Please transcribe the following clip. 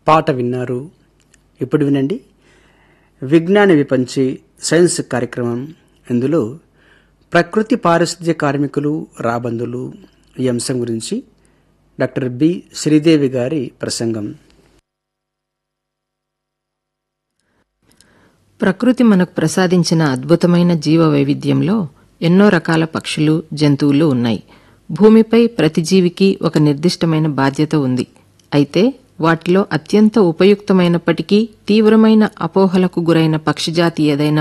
పాట విన్నారు ఇప్పుడు వినండి విజ్ఞాన విపంచి సైన్స్ కార్యక్రమం ఇందులో ప్రకృతి పారిశుద్ధ్య కార్మికులు రాబందులు ఈ అంశం గురించి డాక్టర్ బి శ్రీదేవి గారి ప్రసంగం ప్రకృతి మనకు ప్రసాదించిన అద్భుతమైన జీవ వైవిధ్యంలో ఎన్నో రకాల పక్షులు జంతువులు ఉన్నాయి భూమిపై ప్రతి జీవికి ఒక నిర్దిష్టమైన బాధ్యత ఉంది అయితే వాటిలో అత్యంత ఉపయుక్తమైనప్పటికీ తీవ్రమైన అపోహలకు గురైన పక్షిజాతి ఏదైనా